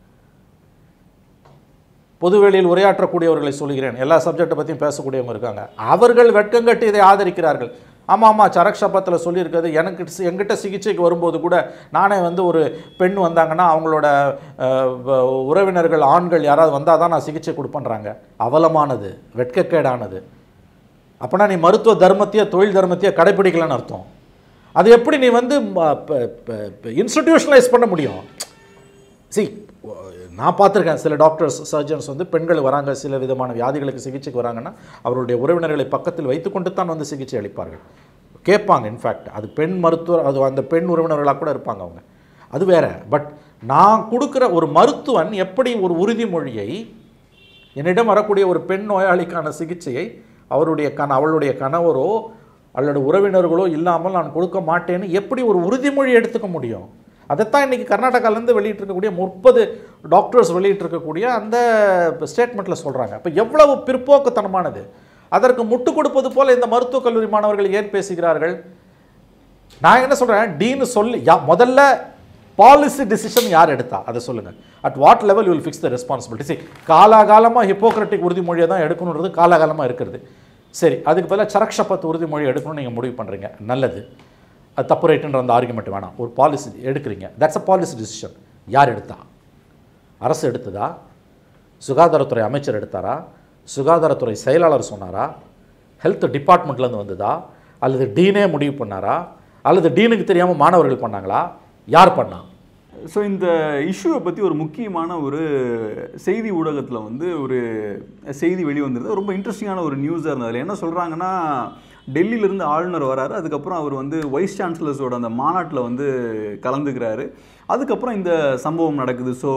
Speaker 2: பொதுவெளியில் உரையாற்றக்கூடியவர்களை சொல்கிறேன் எல்லா சப்ஜெக்டை பற்றியும் பேசக்கூடியவங்க இருக்காங்க அவர்கள் வெட்கங்கட்டி இதை ஆதரிக்கிறார்கள் ஆமாம் ஆமாம் சரக் ஷபத்தில் சொல்லியிருக்கிறது எனக்கு சி- என்கிட்ட சிகிச்சைக்கு வரும்போது கூட நானே வந்து ஒரு பெண் வந்தாங்கன்னா அவங்களோட அஹ், வ- உறவினர்கள் ஆண்கள் யாராவது வந்தால் தான் நான் சிகிச்சை கொடுப்பேன்றாங்க அவலமானது வெட்கக்கேடானது அப்போனா நீ மருத்துவ தர்மத்தையோ தொழில் தர்மத்தையோ கடைப்பிடிக்கலன்னு அர்த்தம் அது எப்படி நீ வந்து இன்ஸ்டிடியூஷனலைஸ் பண்ண முடியும் சி நான் பார்த்துருக்கேன் சில டாக்டர்ஸ் சர்ஜன்ஸ் வந்து பெண்கள் வராங்க சில விதமான வியாதிகளுக்கு சிகிச்சைக்கு வராங்கன்னா அவருடைய உறவினர்களை பக்கத்தில் வைத்துக்கொண்டு தான் வந்து சிகிச்சை அளிப்பார்கள் கேட்பாங்க இன்ஃபேக்ட் அது பெண் மருத்துவர் அது அந்த பெண் உறவினர்களாக கூட இருப்பாங்க அவங்க அது வேற பட் நான் கொடுக்குற ஒரு மருத்துவன் எப்படி ஒரு உறுதிமொழியை என்னிடம் வரக்கூடிய ஒரு பெண் நோயாளிக்கான சிகிச்சையை அவருடைய கண அவளுடைய கணவரோ அல்லது உறவினர்களோ இல்லாமல் நான் கொடுக்க மாட்டேன்னு எப்படி ஒரு உறுதிமொழி எடுத்துக்க முடியும் அதைத்தான் இன்னைக்கு கர்நாடகாலேருந்து வெளியிட்டிருக்கக்கூடிய முப்பது டாக்டர்ஸ் வெளியிட்டிருக்கக்கூடிய அந்த ஸ்டேட்மெண்ட்டில் சொல்கிறாங்க அப்போ எவ்வளவு பிற்போக்குத்தனமானது அதற்கு முட்டு கொடுப்பது போல இந்த மருத்துவக் கல்லூரி மாணவர்கள் ஏன் பேசுகிறார்கள் நான் என்ன சொல்கிறேன் டீன்னு சொல்லி யா முதல்ல பாலிசி டிசிஷன் யார் எடுத்தா அதை சொல்லுங்கள் at what level will fix the responsibility சரி காலாகாலமாக ஹிப்போக்ரட்டிக் உறுதிமொழியை தான் எடுக்கணுன்றது காலாகாலமாக இருக்கிறது சரி அதுக்கு பதிலாக சரக்ஷபத் உறுதிமொழி எடுக்கணும்னு நீங்கள் முடிவு பண்ணுறீங்க நல்லது அது தப்பு ரைட்டுன்ற அந்த ஆர்குமெண்ட் வேணாம் ஒரு பாலிசி எடுக்கிறீங்க தட்ஸ் அ பாலிசி டிசிஷன் யார் எடுத்தா அரசு எடுத்ததா சுகாதாரத்துறை அமைச்சர் எடுத்தாரா சுகாதாரத்துறை செயலாளர் சொன்னாரா ஹெல்த் டிபார்ட்மெண்ட்லேருந்து வந்ததா அல்லது டீனே முடிவு பண்ணாரா அல்லது டீனுக்கு தெரியாமல் மாணவர்கள் பண்ணாங்களா யார் பண்ணா
Speaker 1: ஸோ இந்த இஷ்யூவை பற்றி ஒரு முக்கியமான ஒரு செய்தி ஊடகத்தில் வந்து ஒரு செய்தி வெளிவந்திருந்தது ரொம்ப இன்ட்ரெஸ்டிங்கான ஒரு நியூஸாக இருந்தது அதில் என்ன சொல்கிறாங்கன்னா டெல்லியிலேருந்து ஆளுநர் வராரு அதுக்கப்புறம் அவர் வந்து வைஸ் சான்சலர்ஸோட அந்த மாநாட்டில் வந்து கலந்துக்கிறாரு அதுக்கப்புறம் இந்த சம்பவம் நடக்குது ஸோ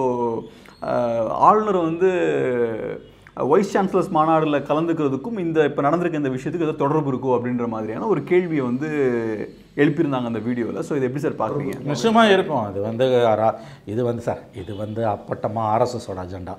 Speaker 1: ஆளுநர் வந்து வைஸ் சான்சலர்ஸ் மாநாடில் கலந்துக்கிறதுக்கும் இந்த இப்போ நடந்திருக்க இந்த விஷயத்துக்கு ஏதோ தொடர்பு இருக்கோ அப்படின்ற மாதிரியான ஒரு கேள்வியை வந்து எழுப்பியிருந்தாங்க அந்த வீடியோவில் ஸோ இதை எப்படி சார் பார்க்குறீங்க
Speaker 2: நிச்சயமாக இருக்கும் அது வந்து அரா- இது வந்து சார் இது வந்து அப்பட்டமாக ஆர்எஸ்எஸோட அஜெண்டா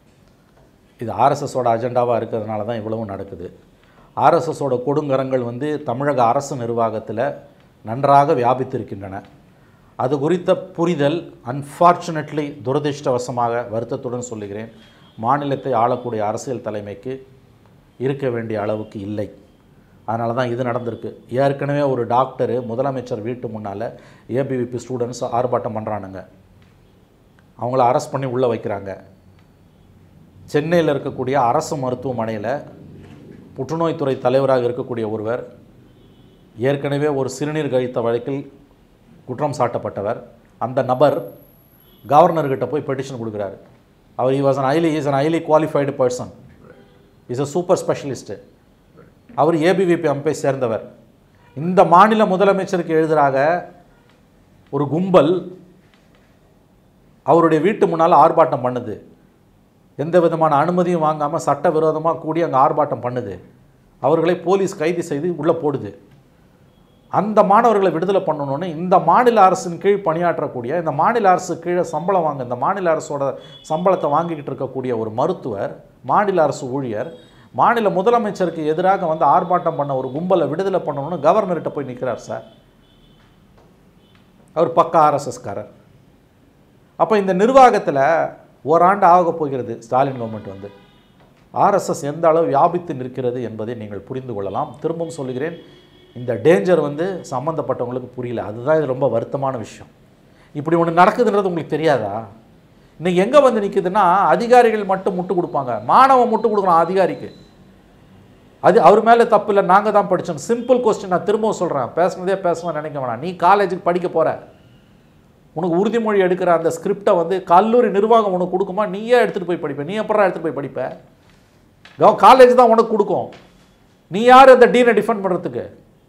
Speaker 2: இது ஆர்எஸ்எஸோட அஜெண்டாவாக இருக்கிறதுனால தான் இவ்வளவும் நடக்குது ஆர்எஸ்எஸோட கொடுங்கரங்கள் வந்து தமிழக அரசு நிர்வாகத்தில் நன்றாக வியாபித்திருக்கின்றன அது குறித்த புரிதல் அன்ஃபார்ச்சுனேட்லி துரதிர்ஷ்டவசமாக வருத்தத்துடன் சொல்லுகிறேன் மாநிலத்தை ஆளக்கூடிய அரசியல் தலைமைக்கு இருக்க வேண்டிய அளவுக்கு இல்லை அதனால தான் இது நடந்திருக்கு ஏற்கனவே ஒரு டாக்டர் முதலமைச்சர் வீட்டு முன்னால் ஏபிவிபி ஸ்டூடெண்ட்ஸ் ஆர்ப்பாட்டம் பண்ணுறானுங்க அவங்கள அரெஸ்ட் பண்ணி உள்ளே வைக்கிறாங்க சென்னையில் இருக்கக்கூடிய அரசு மருத்துவமனையில் புற்றுநோய்த்துறை தலைவராக இருக்கக்கூடிய ஒருவர் ஏற்கனவே ஒரு சிறுநீர் கழித்த வழக்கில் குற்றம் சாட்டப்பட்டவர் அந்த நபர் கவர்னர்கிட்ட போய் பெட்டிஷன் கொடுக்குறாரு அவர் he was an highly is an highly qualified person is a super specialist அவர் ஏபிவிபி அமைப்பை சேர்ந்தவர் இந்த மாநில முதலமைச்சருக்கு எழுதுறாக ஒரு கும்பல் அவருடைய வீட்டு முன்னால் ஆர்ப்பாட்டம் பண்ணுது எந்த விதமான அனுமதியும் வாங்காமல் சட்டவிரோதமாக கூடி அங்கே ஆர்ப்பாட்டம் பண்ணுது அவர்களை போலீஸ் கைது செய்து உள்ளே போடுது அந்த மாணவர்களை விடுதலை பண்ணணும்னு இந்த மாநில அரசின் கீழ் பணியாற்றக்கூடிய இந்த மாநில அரசு கீழே சம்பளம் வாங்க இந்த மாநில அரசோட சம்பளத்தை வாங்கிக்கிட்டு இருக்கக்கூடிய ஒரு மருத்துவர் மாநில அரசு ஊழியர் மாநில முதலமைச்சருக்கு எதிராக வந்து ஆர்ப்பாட்டம் பண்ண ஒரு கும்பலை விடுதலை பண்ணணும்னு கவர்னர்கிட்ட போய் நிற்கிறார் சார் அவர் பக்கா ஆர்எஸ்எஸ்காரர் அப்போ இந்த நிர்வாகத்தில் ஓராண்டு ஆகப் போகிறது ஸ்டாலின் கவர்மெண்ட் வந்து ஆர்எஸ்எஸ் எந்த அளவு வியாபித்து நிற்கிறது என்பதை நீங்கள் புரிந்து கொள்ளலாம் திரும்பவும் சொல்லுகிறேன் இந்த டேஞ்சர் வந்து சம்மந்தப்பட்டவங்களுக்கு புரியல அதுதான் இது ரொம்ப வருத்தமான விஷயம் இப்படி ஒன்று நடக்குதுன்றது உங்களுக்கு தெரியாதா இன்னைக்கு எங்கே வந்து நிற்குதுன்னா அதிகாரிகள் மட்டும் முட்டு கொடுப்பாங்க மாணவன் முட்டு கொடுக்குறான் அதிகாரிக்கு அது அவர் மேலே தப்பு இல்லை நாங்கள் தான் படித்தோம் சிம்பிள் கொஸ்டின் நான் திரும்பவும் சொல்கிறேன் பேசுனதே பேசணும்னு நினைக்க வேணாம் நீ காலேஜுக்கு படிக்க போகிற உனக்கு உறுதிமொழி எடுக்கிற அந்த ஸ்கிரிப்டை வந்து கல்லூரி நிர்வாகம் உனக்கு கொடுக்குமா நீயே எடுத்துகிட்டு போய் படிப்ப நீ எப்படா எடுத்துகிட்டு போய் படிப்ப கவ காலேஜ் தான் உனக்கு கொடுக்கும் நீ யார் அந்த டீனை டிஃபெண்ட் பண்ணுறதுக்கு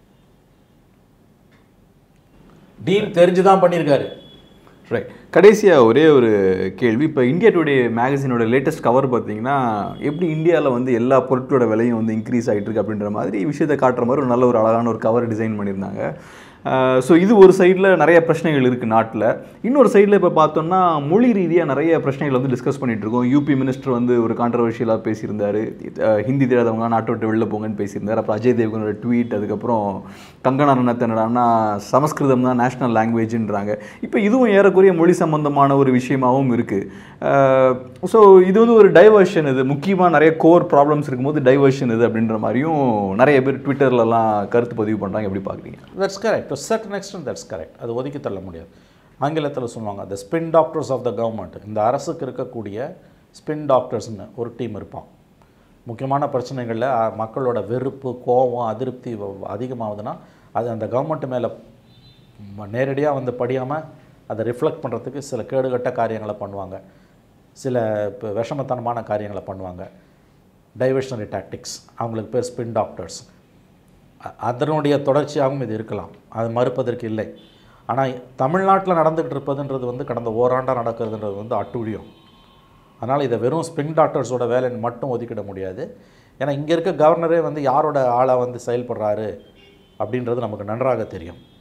Speaker 2: டீன் தெரிஞ்சு தான் பண்ணியிருக்காரு
Speaker 1: ரைட் கடைசியாக ஒரே ஒரு கேள்வி இப்போ இந்தியா டுடே மேகசினோட லேட்டஸ்ட் கவர் பார்த்தீங்கன்னா எப்படி இந்தியாவில் வந்து எல்லா பொருட்களோட விலையும் வந்து இன்க்ரீஸ் ஆகிட்டு இருக்கு அப்படின்ற மாதிரி விஷயத்தை காட்டுற மாதிரி ஒரு நல்ல ஒரு அழகான ஒரு கவர் டிசைன் பண்ணியிருந்தாங்க ஸோ இது ஒரு சைடில் நிறைய பிரச்சனைகள் இருக்குது நாட்டில் இன்னொரு சைடில் இப்போ பார்த்தோம்னா மொழி ரீதியாக நிறைய பிரச்சனைகள் வந்து டிஸ்கஸ் பண்ணிட்டு இருக்கோம் யூபி மினிஸ்டர் வந்து ஒரு கான்ட்ரவர்ஷியலாக பேசியிருந்தாரு அஹ் ஹிந்தி தெரியாதவங்க நாட்டை விட்டு வெளில போங்கன்னு பேசியிருந்தார் அப்புறம் அஜய் தேவ்கனோட ட்வீட் அதுக்கப்புறம் கங்கனா ரனத் என்னடான்னா சமஸ்கிருதம் தான் நேஷனல் லாங்குவேஜ்ன்றாங்க இப்போ இதுவும் ஏறக்குறைய மொழி சம்பந்தமான ஒரு விஷயமாகவும் இருக்குது ஸோ இது வந்து ஒரு டைவர்ஷன் இது முக்கியமாக நிறைய கோர் ப்ராப்ளம்ஸ் இருக்கும்போது டைவர்ஷன் இது அப்படின்ற மாதிரியும் நிறைய பேர் ட்விட்டர்லலாம் கருத்து பதிவு பண்ணுறாங்க எப்படி பார்க்குறீங்க
Speaker 2: that's correct to certain extent that's correct அது ஒதுக்கி தள்ள முடியாது ஆங்கிலத்தில் சொல்லுவாங்க the spin doctors of the government இந்த அரசுக்கு இருக்கக்கூடிய ஸ்பின் டாக்டர்ஸ்னு ஒரு டீம் இருப்பான் முக்கியமான பிரச்சனைகளில் அஹ், மக்களோட வெறுப்பு கோபம் அதிருப்தி வ- அதிகமாகுதுன்னா அது அந்த கவர்மெண்ட் மேலே நேரடியாக வந்து படியாமல் அதை ரிஃப்ளெக்ட் பண்ணுறதுக்கு சில கேடுகட்ட காரியங்களை பண்ணுவாங்க சில இப்போ விஷமத்தனமான காரியங்களை பண்ணுவாங்க டைவர்ஷனரி டாக்டிக்ஸ் அவங்களுக்கு பேர் ஸ்பின் டாக்டர்ஸ் அ- அதனுடைய தொடர்ச்சியாகவும் இது இருக்கலாம் அது மறுப்பதற்கு இல்லை ஆனால் தமிழ்நாட்டில் நடந்துக்கிட்டு இருப்பதுன்றது வந்து கடந்த ஓராண்டாக நடக்கிறதுன்றது வந்து அட்டூழியம் அதனால் இதை வெறும் ஸ்பின் டாக்டர்ஸோட வேலைன்னு மட்டும் ஒதுக்கிட முடியாது ஏன்னா இங்கே இருக்க கவர்னரே வந்து யாரோட ஆளாக வந்து செயல்படுறாரு அப்படின்றது நமக்கு நன்றாக தெரியும்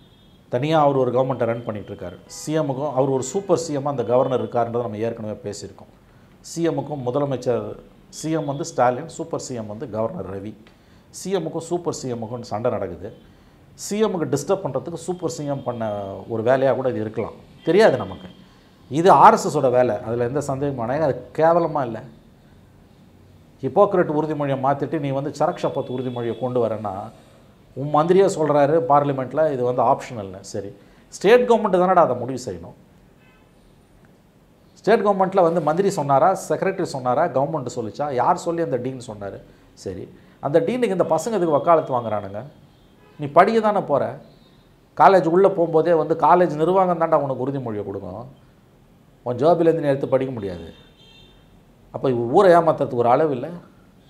Speaker 2: தனியாக அவர் ஒரு கவர்மெண்ட்டை ரன் பண்ணிட்டு இருக்காரு சிஎம்முக்கும் அவர் ஒரு சூப்பர் சிஎம்மாக அந்த கவர்னர் இருக்காருன்றதை நம்ம ஏற்கனவே பேசியிருக்கோம் சிஎம்முக்கும் முதலமைச்சர் சிஎம் வந்து ஸ்டாலின் சூப்பர் சிஎம் வந்து கவர்னர் ரவி சிஎம்முக்கும் சூப்பர் சிஎம்முக்கும் சண்டை நடக்குது சிஎம்முக்கு டிஸ்டர்ப் பண்ணுறதுக்கு சூப்பர் சிஎம் பண்ண ஒரு வேலையாக கூட இது இருக்கலாம் தெரியாது நமக்கு இது ஆர்எஸ்எஸோட வேலை அதில் எந்த சந்தேகமான அது கேவலமாக இல்லை ஹிப்போக்ரட் உறுதிமொழியை மாற்றிட்டு நீ வந்து சரக் சப்பத் உறுதிமொழியை கொண்டு வரேன்னா உன் மந்திரியே சொல்கிறாரு பார்லிமெண்ட்டில் இது வந்து ஆப்ஷனல்னு சரி ஸ்டேட் கவர்மெண்ட் தானடா அதை முடிவு செய்யணும் ஸ்டேட் கவர்மெண்ட்டில் வந்து மந்திரி சொன்னாரா செக்ரட்டரி சொன்னாரா கவர்மெண்ட் சொல்லிச்சா யார் சொல்லி அந்த டீன் சொன்னார் சரி அந்த டீனுக்கு இந்த பசங்க இதுக்கு வக்காலத்து வாங்குறானுங்க நீ படிக்க தானே போகிற காலேஜ் உள்ளே போகும்போதே வந்து காலேஜ் நிர்வாகம் தான்டா உனக்கு உறுதிமொழியை கொடுக்கும் உன் ஜாபிலேருந்து நீ எடுத்து படிக்க முடியாது அப்போ ஊரை ஏமாத்துறதுக்கு ஒரு அளவு இல்லை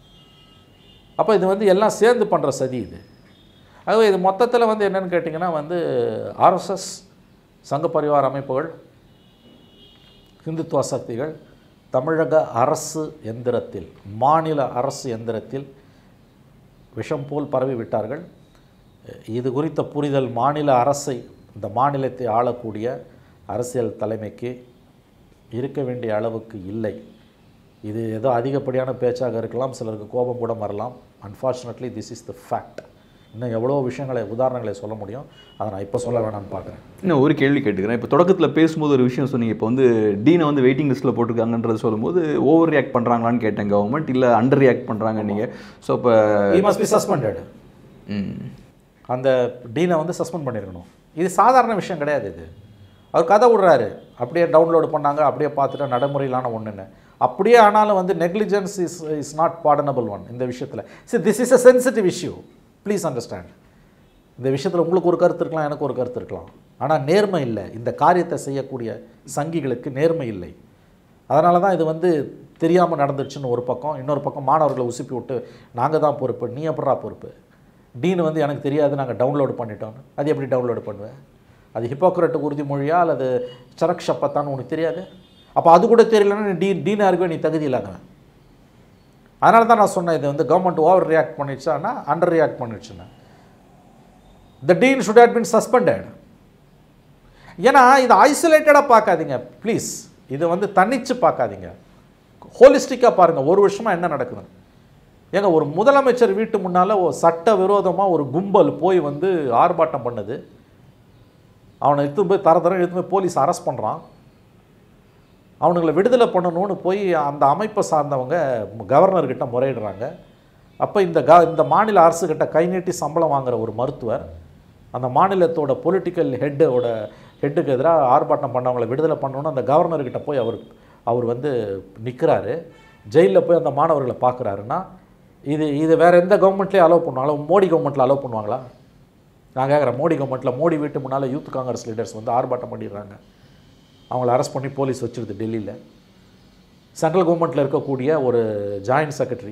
Speaker 2: அப்போ இது வந்து எல்லாம் சேர்ந்து பண்ணுற சதி இது ஆகவே இது மொத்தத்தில் வந்து என்னென்னு கேட்டிங்கன்னா வந்து ஆர்எஸ்எஸ் சங்க பரிவார அமைப்புகள் இந்துத்துவ சக்திகள் தமிழக அரசு எந்திரத்தில் மாநில அரசு எந்திரத்தில் விஷம் போல் பரவி விட்டார்கள் இது குறித்த புரிதல் மாநில அரசை இந்த மாநிலத்தை ஆளக்கூடிய அரசியல் தலைமைக்கு இருக்க வேண்டிய அளவுக்கு இல்லை இது ஏதோ அதிகப்படியான பேச்சாக இருக்கலாம் சிலருக்கு கோபம் கூட வரலாம் unfortunately this is the fact இன்னும் எவ்வளோ விஷயங்களை உதாரணங்களை சொல்ல முடியும் அதை நான் இப்போ சொல்ல வேணாம்னு பார்க்குறேன்
Speaker 1: இன்னும் ஒரு கேள்வி கேட்டுக்கிறேன் இப்போ தொடக்கத்தில் பேசும்போது ஒரு விஷயம் சொன்னீங்க இப்போ வந்து டீனை வந்து வெயிட்டிங் லிஸ்ட்டில் போட்டிருக்காங்கன்றது சொல்லும்போது ஓவர் ரியாக்ட் பண்ணுறாங்களான்னு கேட்டேன் கவர்மெண்ட் இல்லை அண்டர் ரியாக்ட் பண்ணுறாங்க நீங்கள் ஸோ இப்போ
Speaker 2: ஈ மஸ்ட் பி சஸ்பெண்டட் அந்த டீனை வந்து சஸ்பெண்ட் பண்ணியிருக்கணும் இது சாதாரண விஷயம் கிடையாது இது அவர் கதை விடுறாரு அப்படியே டவுன்லோடு பண்ணாங்க அப்படியே பார்த்துட்டு நடைமுறையிலான ஒன்றுன்னு அப்படியே ஆனாலும் வந்து negligence is is not pardonable one இந்த விஷயத்தில் சரி this is a sensitive issue please understand இந்த விஷயத்தில் உங்களுக்கு ஒரு கருத்து இருக்கலாம் எனக்கு ஒரு கருத்து இருக்கலாம் ஆனால் நேர்மை இல்லை இந்த காரியத்தை செய்யக்கூடிய சங்கிகளுக்கு நேர்மை இல்லை அதனால தான் இது வந்து தெரியாமல் நடந்துருச்சுன்னு ஒரு பக்கம் இன்னொரு பக்கம் மாணவர்களை உசுப்பி விட்டு நாங்கள் தான் பொறுப்பு நீ எப்படா பொறுப்பு டீன் வந்து எனக்கு தெரியாது நாங்கள் டவுன்லோடு பண்ணிட்டோம் அது எப்படி டவுன்லோடு பண்ணுவேன் அது ஹிப்போக்ரட் உறுதிமொழியா அல்லது சரக் ஷப்பத்தான்னு உனக்கு தெரியாது அப்போ அது கூட தெரியலன்னா நீ டீன் டீனாக இருக்கவே நீ தகுதி இல்லாதவன் அதனால தான் நான் சொன்னேன் இது வந்து கவர்மெண்ட் ஓவர் ரியாக்ட் பண்ணிடுச்சான்னா அண்டர் ரியாக்ட் பண்ணிடுச்சுன்னா the dean should had been suspended ஏன்னா இது ஐசோலேட்டடாக பார்க்காதீங்க ப்ளீஸ் இது வந்து தன்னிச்சு பார்க்காதீங்க ஹோலிஸ்டிக்காக பாருங்கள் ஒரு வருஷமாக என்ன நடக்குது ஏங்க ஒரு முதலமைச்சர் வீட்டு முன்னால் ஒரு சட்ட விரோதமாக ஒரு கும்பல் போய் வந்து ஆர்ப்பாட்டம் பண்ணுது அவனை எடுத்து போய் தர தரம் எடுத்து போய் போலீஸ் அரெஸ்ட் பண்ணுறான் அவனுங்களை விடுதலை பண்ணணும்னு போய் அந்த அமைப்பை சார்ந்தவங்க கவர்னர்கிட்ட முறையிடுறாங்க அப்போ இந்த க இந்த மாநில அரசுக்கிட்ட கை நீட்டி சம்பளம் வாங்குற ஒரு மருத்துவர் அந்த மாநிலத்தோட பொலிட்டிக்கல் ஹெட்டோட ஹெட்டுக்கு எதிராக ஆர்ப்பாட்டம் பண்ணவங்களை விடுதலை பண்ணணும்னு அந்த கவர்னர்கிட்ட போய் அவர் அவர் வந்து நிற்கிறாரு ஜெயிலில் போய் அந்த மாணவர்களை பார்க்குறாருன்னா இது இது வேறு எந்த கவர்மெண்ட்லேயும் அலோவ் பண்ணுவாங்களா மோடி கவர்மெண்ட்டில் அலோவ் பண்ணுவாங்களா நான் கேட்குறேன் மோடி கவர்மெண்ட்டில் மோடி வீட்டு முன்னால் யூத் காங்கிரஸ் லீடர்ஸ் வந்து ஆர்ப்பாட்டம் பண்ணிடுறாங்க அவங்கள அரெஸ்ட் பண்ணி போலீஸ் வச்சிருது டெல்லியில் சென்ட்ரல் கவர்மெண்ட்டில் இருக்கக்கூடிய ஒரு ஜாயின்ட் செக்ரட்டரி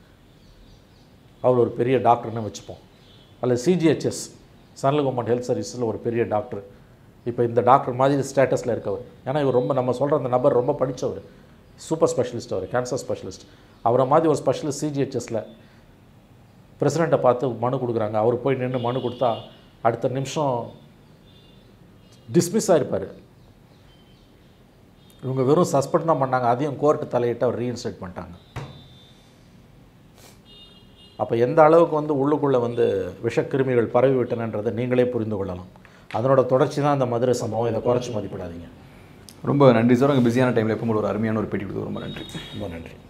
Speaker 2: அவர் ஒரு பெரிய டாக்டர்னு வச்சுப்போம் அல்லது சிஜிஹெச்எஸ் சென்ட்ரல் கவர்மெண்ட் ஹெல்த் சர்வீஸில் ஒரு பெரிய டாக்டர் இப்போ இந்த டாக்டர் மாதிரி ஸ்டேட்டஸில் இருக்கவர் ஏன்னா இவர் ரொம்ப நம்ம சொல்கிற அந்த நபர் ரொம்ப படித்தவர் சூப்பர் ஸ்பெஷலிஸ்ட் அவர் கேன்சர் ஸ்பெஷலிஸ்ட் அவரை மாதிரி ஒரு ஸ்பெஷலிஸ்ட் சிஜிஹெச்எஸில் பிரசிடெண்ட்டை பார்த்து மனு கொடுக்குறாங்க அவர் போய் நின்று மனு கொடுத்தா அடுத்த நிமிஷம் டிஸ்மிஸ் ஆகிருப்பார் இவங்க வெறும் சஸ்பெண்ட் தான் பண்ணாங்க அதையும் கோர்ட்டு தலையிட்டு அவர் ரீஇன்ஸ்டேட் பண்ணிட்டாங்க அப்போ எந்த அளவுக்கு வந்து உள்ளுக்குள்ளே வந்து விஷக்கிருமிகள் பரவி விட்டனன்றதை நீங்களே புரிந்து கொள்ளலாம் அதனோட தொடர்ச்சி தான் அந்த மதுரை சம்பவம் இதை குறைச்சி மதிப்பிடாதீங்க
Speaker 1: ரொம்ப நன்றி சார் உங்கள் பிஸியான டைமில் எப்போ ஒரு அருமையான ஒரு பேட்டி கொடுத்து ரொம்ப நன்றி
Speaker 2: ரொம்ப நன்றி